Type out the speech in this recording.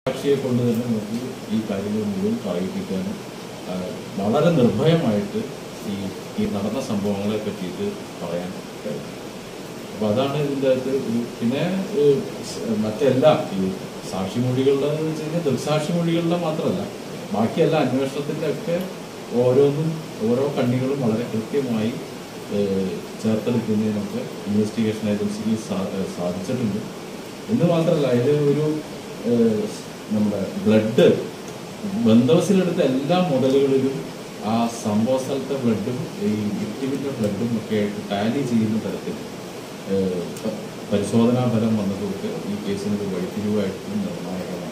സാക്ഷിയെ കൊണ്ട് തന്നെ നമുക്ക് ഈ കാര്യങ്ങൾ മുഴുവൻ പറയിപ്പിക്കാനും ആ, വളരെ നിർഭയമായിട്ട് ഈ ഈ നടന്ന സംഭവങ്ങളെ പറ്റിയിട്ട് പറയാൻ കഴിയും അപ്പോൾ അതാണ് ഇതിൻ്റെ അകത്ത് ഒരു പിന്നെ ഏഹ്, സ് മറ്റെല്ലാം ഈ സാക്ഷിമൊഴികളുടെ എന്ന് വെച്ച് കഴിഞ്ഞാൽ ദൃക്സാക്ഷിമൊഴികളുടെ മാത്രമല്ല ബാക്കി എല്ലാ അന്വേഷണത്തിൻ്റെ ഒക്കെ ഓരോന്നും ഓരോ കണ്ണികളും വളരെ കൃത്യമായി ഏഹ്, ചേർത്തെടുക്കുന്നതിനൊക്കെ ഇൻവെസ്റ്റിഗേഷൻ ഏജൻസിക്ക് സാ- ഏഹ് സാധിച്ചിട്ടുണ്ട് എന്ന് മാത്രമല്ല അതിൽ ഒരു ഏഹ്, നമ്മുടെ ബ്ലഡ് ബന്ധവസിലെടുത്ത എല്ലാ മുതലുകളിലും ആ സംഭവ സ്ഥലത്തെ ബ്ലഡും ഈ വിക്ടിമിന്റെ ബ്ലഡും ഒക്കെ ആയിട്ട് ടാലി ചെയ്യുന്ന തരത്തിൽ ഏഹ്, പ- പരിശോധനാ ഫലം വന്നതൊക്കെ ഈ കേസിനൊരു വഴിത്തിരിവായിട്ട് നിർണായകമായി